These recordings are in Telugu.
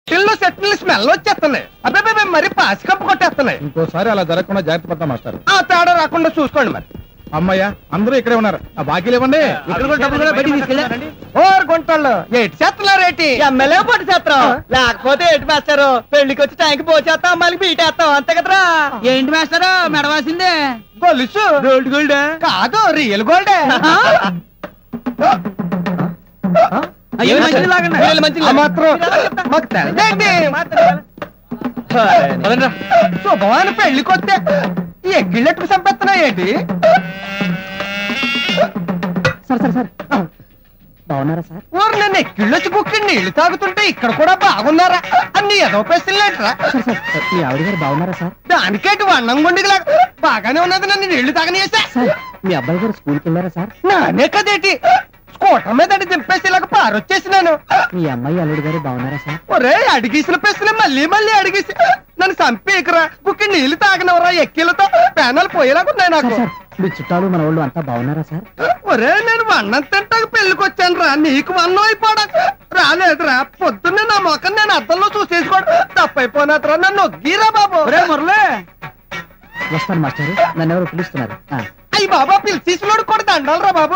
ఇల్లు సెట్లు స్మెల్ వచ్చేస్తున్నాయి అబ్బాయి మరి పాసి కప్పు కొట్టేస్తున్నాయి ఇంకోసారి అలా జరగకుండా జాగ్రత్త పడతాం మాస్టర్ ఆ తేడా రాకుండా చూసుకోండి మరి అమ్మయ్య అందరూ ఇక్కడే ఉన్నారు ఆ బాకీలు ఇవ్వండి ఇక్కడ కూడా డబ్బులు కూడా బయటికి తీసుకెళ్ళా ఓర్ గుంటల్లో ఏటి చేస్తున్నారు ఏటి ఎమ్మెల్యే పొట్టి చేస్తాం లేకపోతే ఏంటి మాస్టారు పెళ్లికి వచ్చి టైంకి పోచేస్తాం మళ్ళీ బీటేస్తాం అంతే కదరా ఏంటి మాస్టారు మెడవాసిందే గొలుసు గోల్డ్ గోల్డ్ కాదు రియల్ గోల్డే అయ్యో, మంచిది లాగండి. వీళ్ళు మంచిది ఆ లాగండి. మాత్రం మాకు తెలియదండి శుభవాని పెళ్లికి వస్తే ఈ ఎగ్గిళ్ళెట్టుకు చంపేస్తున్నాయి ఏంటి సార్ సార్ సార్ బాగున్నారా సార్ ఊరు నన్ను ఎక్కిళ్ళొచ్చి బుక్కి నీళ్లు తాగుతుంటే ఇక్కడ కూడా బాగున్నారా అన్ని ఏదో ప్రశ్నలేట్రా సార్ సార్ సార్, మీ ఆవిడ గారు బాగున్నారా సార్ దానికేటి వన్నం గుండికి బాగానే ఉన్నది నన్ను నీళ్లు తాగనియేసా సార్ మీ అబ్బాయి గారు స్కూల్కి వెళ్ళారా సార్ నానే కదేటి స్కూటర్ మీద అడి దింపేసి ఇలాగ పారొచ్చేసినాను మీ అమ్మాయి అల్లుడు గారు బాగున్నారా సార్ ఒరే అడిగేసిన ప్రశ్న మళ్ళీ మళ్ళీ అడిగేసి నన్ను చంపేకరా బుక్కి నీళ్లు తాగనవరా ఎక్కిలతో ప్యానల్ పోయేలాగున్నాయి సార్ నాకు సార్ మీ చుట్టాలు మన వాళ్ళు అంతా బాగున్నారా సార్ ఒరే నేను వన్నం తింటాక పెళ్లికి వచ్చాను రా నీకు వన్నం అయిపోవడం రాలేదురా పొద్దున్నే నా మొఖం నేను అద్దంలో చూసేసుకోవడం తప్పైపోయినట్రా నన్ను ఒగ్గీరా బాబు ఒరే మురళి వస్తాను మాస్టర్ నన్ను ఎవరు పిలుస్తున్నారు ఆ, అయ్యి బాబా పిలిచేసినోడు కూడా దండాలరా బాబు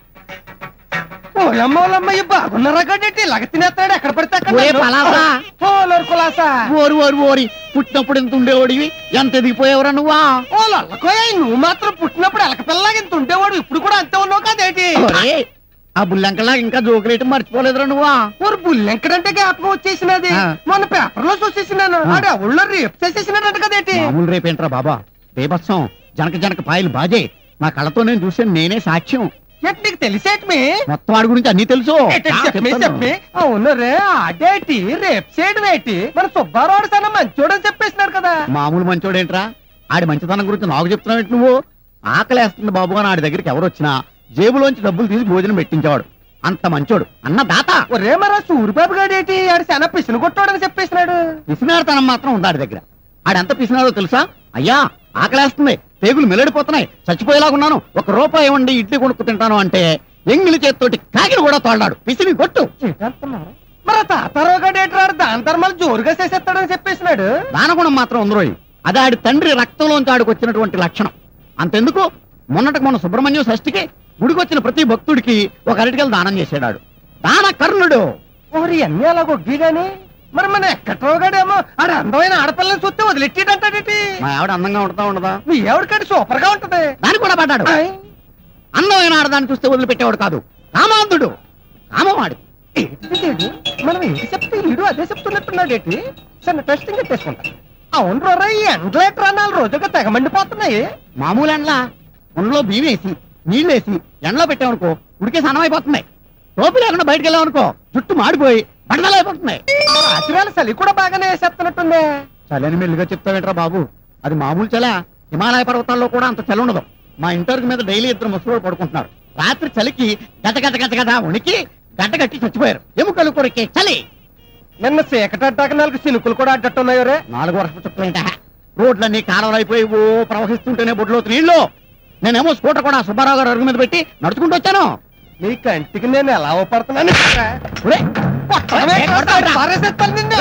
ఓలమ్మోలమ్మయ్య బాగున్నారా కదండి ఇలాగ తినేస్తాడు ఎక్కడ పడితే అక్కడ ఒరే నన్ను. పలాసా. ఓలోరు కులాసా ఓరి ఓరి ఓరి పుట్టినప్పుడు ఎంత ఉండేవాడివి ఎంత ఎదిగిపోయావురా నువ్వా ఓ లల్లకోయ నువ్వు మాత్రం పుట్టినప్పుడు ఎలక పిల్లలాగా ఇంత ఉండేవాడు ఇప్పుడు కూడా అంతే ఉన్నావు కదేటి ఒరే, ఆ బుల్లంకలా ఇంకా జోకులేయటం మర్చిపోలేదురా నువ్వా ఊరు బుల్లెంకడంటే జ్ఞాపకం వచ్చేసినది ఆ. మొన్న పేపర్ లో చూసేసినాను ఆ. ఆడు ఊళ్ళో రేపు చేసేసినట్టు కదేటి మామూలు రేపేంట్రా బాబా బేబత్సం జనక జనక పాయలు బాజే నా కళ్ళతో నేను చూసాను నేనే సాక్ష్యం ఎట్ నీకు తెలిసేట్మి మొత్తం వాడి గురించి అన్ని తెలుసు ఎట్ రా, చెప్పి చెప్తాను. చెప్పి అవును రే ఆడేటి రేపు చేయడం ఏంటి మన సుబ్బారావు సన్న మంచోడని చెప్పేసినారు కదా మామూలు మంచోడేంట్రా ఆడి మంచితనం గురించి నాకు చెప్తున్నావు నువ్వు ఆకలేస్తుంది బాబు అని ఆడి దగ్గరికి ఎవరు వచ్చినా జేబులోంచి డబ్బులు తీసి భోజనం పెట్టించేవాడు అంత మంచోడు అన్న దాత ఒరే మరి సూరిబాబు గాడేటి ఆడు చాలా పిసిని కొట్టాడని చెప్పేసినాడు పిసినాడతనం మాత్రం ఉంది ఆడి దగ్గర ఆడంత పిసినాడో తెలుసా అయ్యా ఆకలేస్తుంది పేగులు మెలడిపోతున్నాయి చచ్చిపోయేలాగున్నాను ఒక రూపాయి ఇవ్వండి ఇడ్లీ కొనుక్కు తింటాను అంటే ఎంగిలి చేత్తోటి కాకిని కూడా తోలాడు పిసిని కొట్టు ఏంటంటున్నారు? మరి ఆ తాతారావు గాడేట్రాడు దాని ధర్మాలు జోరుగా చేసేస్తాడని చెప్పేసినాడు దానగుణం మాత్రం ఉందరోయ్ అది ఆడి తండ్రి రక్తంలోంచి ఆడికి వచ్చినటువంటి లక్షణం అంతెందుకు మొన్నటికి మొన్న సుబ్రహ్మణ్యం షష్ఠికి గుడికి వచ్చిన ప్రతి భక్తుడికి ఒక అరటికలు దానం చేసాడు దాన కర్ణుడు ఓరి అన్ని అలా గొగ్గి గాని మరి మన ఎక్కట్రావు గాడేమో ఆడు అందమైన ఆడపిల్లని చూస్తే వదిలెట్టేటంటాడేటి మా ఆవిడ అందంగా ఉంటుందా ఉండదా మీ ఎవరికాడి సూపర్ గా ఉంటది దానికి కూడా పడ్డాడు ఆయ్, అందమైన ఆడదాన్ని చూస్తే వదిలిపెట్టేవాడు కాదు కామాంధుడు కామవాడు ఏంటిది వీడు? మనం ఏంటి చెప్తే వీడు అదే చెప్తున్నట్టున్నాడు ఏంటి చిన్న టెస్టింగ్ పెట్టేసుకుంటా అవును రోరా ఈ ఎండలేట్రా నాలుగు రోజులుగా తెగమండిపోతున్నాయి మామూలు ఎండ్ల ఉండలో బియ్యం వేసి నీళ్ళేసి ఎండలో పెట్టామనుకో ఉడికే సన్నం అయిపోతుంది టోపీ లేకుండా బయటకు వెళ్ళామనుకో జుట్టు మాడిపోయి బండలు అయిపోతున్నాయి రాత్రివేళ చలి కూడా బాగానే వేసేస్తున్నట్టుంది చలని మెల్లిగా చెప్తావేంట్రా బాబు అది మామూలు చల హిమాలయ పర్వతాల్లో కూడా అంత చలి ఉండదు మా ఇంటర్ మీద డైలీ ఇద్దరు ముసలోడు పడుకుంటున్నారు రాత్రి చలికి గత గత గత గత ఉనికి గడ్డ కట్టి చచ్చిపోయారు ఎముకలు కొరికే చలి నిన్న చీకటడ్డాక నాలుగు సినుకులు కూడా అడ్డట్టున్నాయో రే నాలుగు వర్షపు చుట్టలేంట రోడ్లన్నీ కాలువలు అయిపోయి ఓ ప్రవహిస్తుంటేనే బొడ్లో నీళ్లు నేనేమో స్కూటర్ కూడా సుబ్బారావు గారు అరుగు మీద పెట్టి నడుచుకుంటూ వచ్చాను నీ కంటికి నేను ఎలా అవపడుతున్నాను ఒరే, కొట్టడమే ఏ, కాదు, కొడతావురా? పారేసేస్తాను నిన్ను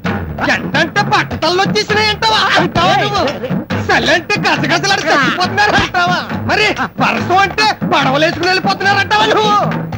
ఎండంటే బట్టతల్లో వచ్చేసినాయి అంటావా అంటావా నువ్వు చల్లంటే గసగసలాడి చచ్చిపోతున్నారు అంటావా మరి వర్షం అంటే పడవలు వేసుకుని వెళ్ళిపోతున్నారు అంటావా నువ్వు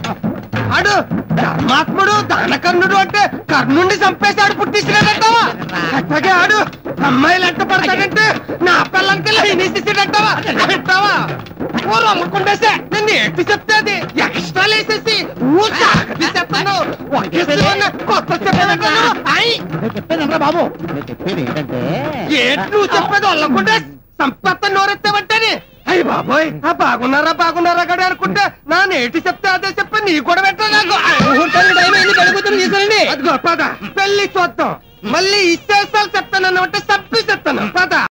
ఆడు ధర్మాత్ముడు దానకర్ణుడు అంటే కర్ణుండి చంపేశాడు పుట్టించినాడంటావా అట్లాగే ఆడు అమ్మాయిలు అంట పడతాడంటే నా పిల్లలకి లైనేసేసాడంటావా అంటావా ఊరు అమ్ముకుండేసే నేను ఏంటి చెప్తే అది ఎక్స్ట్రా లేసేసి ఊ తీసేస్తాను ఒకేసారి కొత్త చెప్పేదంటాను అయ్ నేను చెప్పేది బాబు నేను చెప్పేది ఏంటంటే ఏంటి నువ్వు చెప్పేది వాళ్ళకుండా సంపత్త నోరెత్తావంటేనే అయ్యి బాబోయ్ ఆ బాగున్నారా బాగున్నారా గడి అనుకుంటే నా నేటి చెప్తే అదే చెప్పి నీ కూడా పెట్టా నాకు అదిగో పద పెళ్లి చూద్దాం మళ్ళీ ఇచ్చేసాలు చెప్తానన్న అంటే చంపి చెప్తాను పద